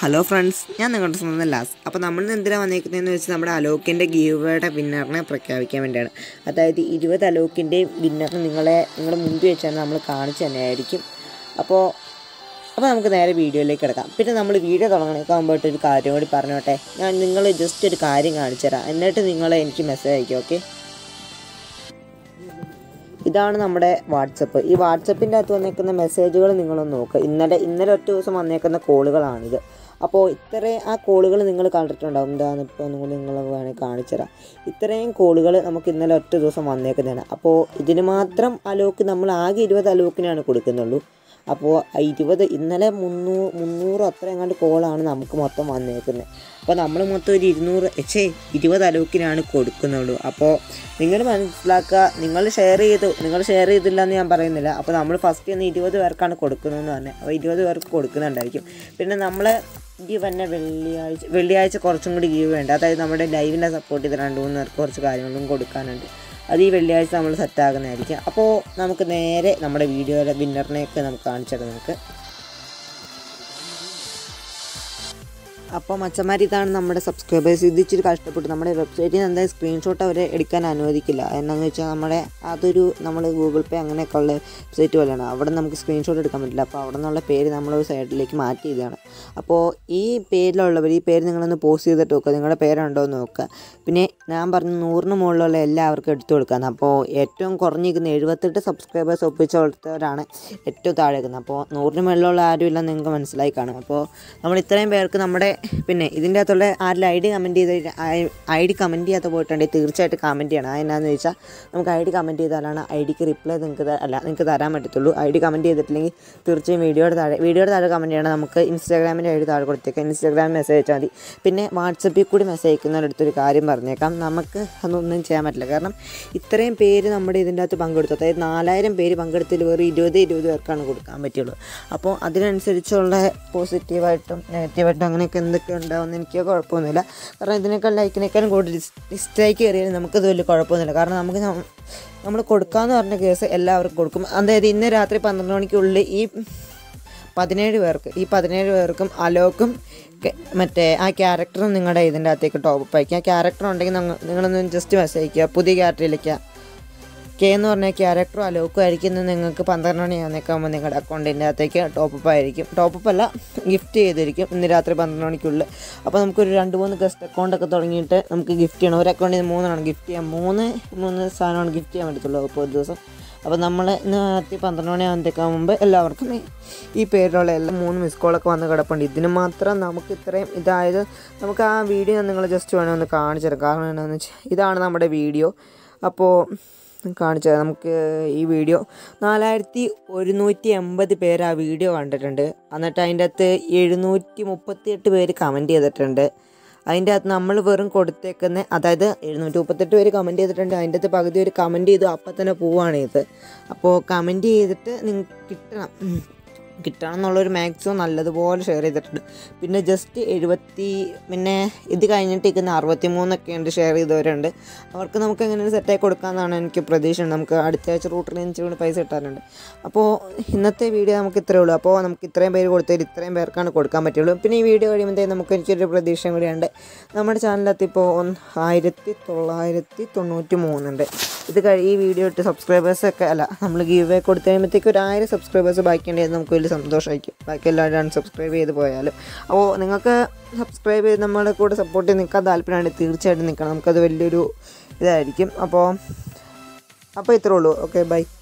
Hello friends ഞാൻ നിങ്ങളുടെ സ്വന്തം ലാസ് അപ്പോൾ നമ്മൾ എന്തിനാണ് വന്നേക്കുന്നതെന്ന് വെച്ചാൽ നമ്മുടെ അലോക്കിൻ്റെ ഗീവയുടെ വിന്നറിനെ പ്രഖ്യാപിക്കാൻ വേണ്ടിയാണ് അതായത് ഇരുപത് അലോക്കിൻ്റെയും വിന്നറിന് നിങ്ങളെ നിങ്ങളുടെ മുമ്പിൽ വെച്ചാണ് നമ്മൾ കാണിച്ചു തന്നെയായിരിക്കും അപ്പോൾ അപ്പോൾ നമുക്ക് നേരെ വീഡിയോയിലേക്ക് കിടക്കാം പിന്നെ നമ്മൾ വീഡിയോ തുടങ്ങണേക്ക് മുമ്പായിട്ട് ഒരു കാര്യം കൂടി പറഞ്ഞോട്ടെ ഞാൻ നിങ്ങൾ ജസ്റ്റ് ഒരു കാര്യം കാണിച്ചു തരാം എന്നിട്ട് നിങ്ങൾ എനിക്ക് മെസ്സേജ് അയക്കും ഓക്കെ ഇതാണ് നമ്മുടെ വാട്സപ്പ് ഈ വാട്സപ്പിൻ്റെ അകത്ത് വന്നേക്കുന്ന മെസ്സേജുകൾ നിങ്ങളൊന്ന് നോക്കുക ഇന്നലെ ഇന്നലെ ഒറ്റ ദിവസം വന്നേക്കുന്ന കോളുകളാണിത് അപ്പോൾ ഇത്രയും ആ കോളുകൾ നിങ്ങൾ കണ്ടിട്ടുണ്ടാവും എന്താണെന്ന് ഇപ്പോൾ ഒന്നും കൂടി നിങ്ങൾ വേണമെങ്കിൽ കാണിച്ചു തരാം ഇത്രയും കോളുകൾ നമുക്ക് ഇന്നലെ ഒറ്റ ദിവസം വന്നേക്കുന്നതാണ് അപ്പോൾ ഇതിന് മാത്രം അലോക്ക് നമ്മൾ ആകെ ഇരുപത് അലോക്കിനാണ് കൊടുക്കുന്നുള്ളൂ അപ്പോൾ ഇരുപത് ഇന്നലെ മുന്നൂറ് മുന്നൂറ് അത്ര എങ്ങാണ്ട് കോളാണ് നമുക്ക് മൊത്തം വന്നേക്കുന്നത് അപ്പോൾ നമ്മൾ മൊത്തം ഒരു ഇരുന്നൂറ് ഛേ ഇരുപത് അലോക്കിനാണ് കൊടുക്കുന്നുള്ളൂ അപ്പോൾ നിങ്ങൾ മനസ്സിലാക്കുക നിങ്ങൾ ഷെയർ ചെയ്തു നിങ്ങൾ ഷെയർ ചെയ്തില്ല എന്ന് ഞാൻ പറയുന്നില്ല അപ്പോൾ നമ്മൾ ഫസ്റ്റ് ഒന്ന് ഇരുപത് പേർക്കാണ് കൊടുക്കുന്നതെന്ന് പറഞ്ഞത് അപ്പോൾ ഇരുപത് പേർക്ക് കൊടുക്കുന്നുണ്ടായിരിക്കും പിന്നെ നമ്മൾ ഈ വന്ന വെള്ളിയാഴ്ച വെള്ളിയാഴ്ച കുറച്ചും കൂടി ഗീവ് വേണ്ട അതായത് നമ്മുടെ ലൈവിനെ സപ്പോർട്ട് ചെയ്ത് രണ്ട് മൂന്ന് പേർക്ക് കുറച്ച് കാര്യങ്ങളും കൊടുക്കാനുണ്ട് അത് ഈ വെള്ളിയാഴ്ച നമ്മൾ സെറ്റാക്കുന്നതായിരിക്കും അപ്പോൾ നമുക്ക് നേരെ നമ്മുടെ വീഡിയോയിലെ വിന്നറിനെയൊക്കെ നമുക്ക് കാണിച്ചിട്ട് നമുക്ക് അപ്പോൾ മച്ചന്മാർ ഇതാണ് നമ്മുടെ സബ്സ്ക്രൈബേഴ്സ് ഇത് ഇച്ചിരി കഷ്ടപ്പെട്ടു നമ്മുടെ വെബ്സൈറ്റിൽ നിന്ന് എന്തായാലും സ്ക്രീൻഷോട്ട് അവർ എടുക്കാൻ അനുവദിക്കില്ല എന്നാന്ന് വെച്ചാൽ നമ്മുടെ അതൊരു നമ്മൾ ഗൂഗിൾ പേ അങ്ങനെയൊക്കെ ഉള്ള വെബ്സൈറ്റ് പോലെയാണ് അവിടെ നമുക്ക് സ്ക്രീൻഷോട്ട് എടുക്കാൻ പറ്റില്ല അപ്പോൾ അവിടെ നിന്നുള്ള പേര് നമ്മൾ ഒരു സൈഡിലേക്ക് മാറ്റി ചെയ്തതാണ് അപ്പോൾ ഈ പേരിലുള്ളവർ ഈ പേര് നിങ്ങളൊന്ന് പോസ്റ്റ് ചെയ്തിട്ട് നോക്കുക നിങ്ങളുടെ പേരുണ്ടോ എന്ന് നോക്കുക പിന്നെ ഞാൻ പറഞ്ഞു നൂറിന് മുകളിലുള്ള എല്ലാവർക്കും എടുത്തു കൊടുക്കാന്ന് അപ്പോൾ ഏറ്റവും കുറഞ്ഞിരിക്കുന്ന എഴുപത്തെട്ട് സബ്സ്ക്രൈബേഴ്സ് ഒപ്പിച്ച് കൊടുത്തവരാണ് ഏറ്റവും താഴെ നിൽക്കുന്നത് അപ്പോൾ നൂറിന് മുകളിലുള്ള ആരുമില്ല നിങ്ങൾക്ക് മനസ്സിലായി കാണും അപ്പോൾ നമ്മൾ ഇത്രയും പേർക്ക് നമ്മുടെ പിന്നെ ഇതിൻ്റെ അകത്തുള്ള ആരിൽ ഐ ഡി കമൻറ്റ് ചെയ്ത് ഐ ഡി കമൻറ്റ് ചെയ്യാത്ത പോയിട്ടുണ്ടെങ്കിൽ തീർച്ചയായിട്ടും കമൻറ്റ് ചെയ്യണം അതെന്നാന്ന് ചോദിച്ചാൽ നമുക്ക് ഐ ഡി കമൻറ്റ് ചെയ്താലാണ് ഐ ഡിക്ക് റിപ്ലൈ നിങ്ങൾക്ക് ത- അല്ല നിങ്ങൾക്ക് തരാൻ പറ്റത്തുള്ളൂ ഐ ഡി കമൻറ്റ് ചെയ്തിട്ടില്ലെങ്കിൽ തീർച്ചയായും വീഡിയോയുടെ താഴെ വീഡിയോയുടെ താഴെ കമൻറ്റ് ചെയ്യണം നമുക്ക് ഇൻസ്റ്റാഗ്രാമിൻ്റെ ഐ ഡി താഴെ കൊടുത്തേക്കാം ഇൻസ്റ്റാഗ്രാമിൽ മെസ്സേജ് അയച്ചാൽ മതി പിന്നെ വാട്സപ്പിൽ കൂടി മെസ്സേജ് അയക്കുന്നവരടുത്തൊരു കാര്യം പറഞ്ഞേക്കാം നമുക്ക് അതൊന്നും ചെയ്യാൻ പറ്റില്ല കാരണം ഇത്രയും പേര് നമ്മുടെ ഇതിൻ്റെ അകത്ത് പങ്കെടുത്തു അതായത് നാലായിരം പേര് പങ്കെടുത്തതിൽ വെറും ഇരുപത് ഇരുപത് പേർക്കാണ് കൊടുക്കാൻ പറ്റുള്ളൂ അപ്പോൾ അതിനനുസരിച്ചുള്ള പോസിറ്റീവായിട്ടും നെഗറ്റീവായിട്ടും അങ്ങനെയൊക്കെ എന്തൊക്കെ ഉണ്ടാവുമെന്ന് എനിക്ക് കുഴപ്പമൊന്നുമില്ല കാരണം ഇതിനേക്കാൾ ലൈക്കിനേക്കാളും കൂടുതൽ ഡിസ്ലൈക്ക് കയറിയാലും നമുക്കത് വലിയ കുഴപ്പമൊന്നുമില്ല കാരണം നമുക്ക് നമ്മൾ കൊടുക്കാമെന്ന് പറഞ്ഞ കേസ് എല്ലാവർക്കും കൊടുക്കും അതായത് ഇന്ന് രാത്രി പന്ത്രണ്ട് മണിക്കുള്ളിൽ ഈ പതിനേഴ് പേർക്ക് ഈ പതിനേഴ് പേർക്കും അലോക്കും കെ- മറ്റേ ആ ക്യാരക്ടറും നിങ്ങളുടെ ഇതിൻ്റെ അകത്തേക്ക് ടോപ്പ് അയക്കുക ആ ക്യാരക്ടർ ഉണ്ടെങ്കിൽ നിങ്ങൾ നിങ്ങളൊന്ന് ജസ്റ്റ് മെസ്സേജ് അയക്കുക പുതിയ ക്യാരക്ടറിലേക്ക് കെ എന്ന് പറഞ്ഞ ക്യാരക്ടറും അലോക്കും ആയിരിക്കും ഇന്ന് നിങ്ങൾക്ക് പന്ത്രണ്ട് മണിയാകുമ്പോൾ നിങ്ങളുടെ അക്കൗണ്ടിൻ്റെ അകത്തേക്ക് ടോപ്പപ്പ് ആയിരിക്കും ടോപ്പപ്പ് അല്ല ഗിഫ്റ്റ് ചെയ്തിരിക്കും ഇന്ന് രാത്രി പന്ത്രണ്ട് മണിക്കുള്ളിൽ അപ്പോൾ നമുക്കൊരു രണ്ട് മൂന്ന് ഗസ്റ്റ് അക്കൗണ്ടൊക്കെ തുടങ്ങിയിട്ട് നമുക്ക് ഗിഫ്റ്റ് ചെയ്യണം ഒരു അക്കൗണ്ടിൽ നിന്ന് മൂന്നെണ്ണം ഗിഫ്റ്റ് ചെയ്യാം മൂന്ന് മൂന്ന് സാധനമാണ് ഗിഫ്റ്റ് ചെയ്യാൻ പറ്റത്തുള്ളൂ അപ്പോൾ ഒരു ദിവസം അപ്പോൾ നമ്മൾ ഇന്ന് രാത്രി പന്ത്രണ്ട് മണിയാകുമ്പോഴത്തേക്ക് മുമ്പ് എല്ലാവർക്കും ഈ- ഈ പേരിലുള്ള എല്ലാ മൂന്ന് മിസ് കോളൊക്കെ വന്ന് കിടപ്പുണ്ട് ഇതിന് മാത്രം നമുക്ക് ഇത്രയും ഇതായത് നമുക്ക് ആ വീഡിയോ ഞാൻ നിങ്ങൾ ജസ്റ്റ് വേണമെങ്കിൽ ഒന്ന് കാണിച്ചു തരാം കാരണം എന്താണെന്ന് വെച്ചാൽ ഇതാണ് നമ്മുടെ വീഡിയോ അപ്പോൾ കാണിച്ചു തരാം നമുക്ക് ഈ വീഡിയോ നാലായിരത്തി ഒരുന്നൂറ്റി എൺപത് പേര് ആ വീഡിയോ കണ്ടിട്ടുണ്ട് എന്നിട്ട് അതിൻ്റെ അകത്ത് എഴുന്നൂറ്റി മുപ്പത്തിയെട്ട് പേര് കമൻറ്റ് ചെയ്തിട്ടുണ്ട് അതിൻ്റെ അകത്ത് നമ്മൾ വെറും കൊടുത്തേക്കുന്ന അതായത് എഴുന്നൂറ്റി മുപ്പത്തെട്ട് പേര് കമൻറ്റ് ചെയ്തിട്ടുണ്ട് അതിൻ്റെ അകത്ത് പകുതി ഒരു കമൻറ്റ് ചെയ്തു അപ്പം തന്നെ പോവാണ് ഇത് അപ്പോൾ കമൻറ്റ് ചെയ്തിട്ട് നിങ്ങൾക്ക് കിട്ടണം ഉം. കിട്ടണം എന്നുള്ളൊരു മാക്സിമം നല്ലതുപോലെ ഷെയർ ചെയ്തിട്ടുണ്ട് പിന്നെ ജസ്റ്റ് എഴുപത്തി പിന്നെ ഇത് കഴിഞ്ഞിട്ട് ഇരിക്കുന്ന അറുപത്തി മൂന്നൊക്കെ ഉണ്ട് ഷെയർ ചെയ്തവരുണ്ട് അവർക്ക് നമുക്ക് എങ്ങനെ സെറ്റായി കൊടുക്കാമെന്നാണ് എനിക്ക് പ്രതീക്ഷ നമുക്ക് അടുത്ത ആഴ്ച റൂട്ടിൽ എനിക്ക് കൂടി പൈസ കിട്ടാനുണ്ട് അപ്പോൾ ഇന്നത്തെ വീഡിയോ നമുക്ക് ഇത്രയേ ഉള്ളൂ അപ്പോൾ നമുക്ക് ഇത്രയും പേര് കൊടുത്തതിൽ ഇത്രയും പേർക്കാണ് കൊടുക്കാൻ പറ്റുള്ളൂ പിന്നെ ഈ വീഡിയോ കഴിയുമ്പോഴത്തേക്കും നമുക്ക് എനിക്കൊരു പ്രതീക്ഷ കൂടിയുണ്ട് നമ്മുടെ ചാനലിനകത്ത് ഇപ്പോൾ ഒന്ന് ആയിരത്തി തൊള്ളായിരത്തി തൊണ്ണൂറ്റി മൂന്നുണ്ട് ഇത് കഴി ഈ വീഡിയോ ഇട്ട് സബ്സ്ക്രൈബേഴ്സൊക്കെ അല്ല നമ്മൾ ഗീവ് വേ കൊടുത്തു കഴിയുമ്പോഴത്തേക്ക് ഒരു ആയിരം സബ്സ്ക്രൈബേഴ്സ് ബാക്കിയുണ്ടെങ്കിൽ നമുക്ക് വലിയ സന്തോഷമായിരിക്കും ബാക്കി എല്ലാവരും അൺസബ്സ്ക്രൈബ് ചെയ്ത് പോയാലും അപ്പോൾ നിങ്ങൾക്ക് സബ്സ്ക്രൈബ് ചെയ്ത് നമ്മുടെ കൂടെ സപ്പോർട്ട് ചെയ്ത് നിൽക്കാൻ താല്പര്യമുണ്ട് തീർച്ചയായിട്ടും നിൽക്കണം നമുക്കത് വലിയൊരു ഇതായിരിക്കും അപ്പോൾ അപ്പോൾ ഇത്രേ ഉള്ളൂ ഓക്കെ ബൈ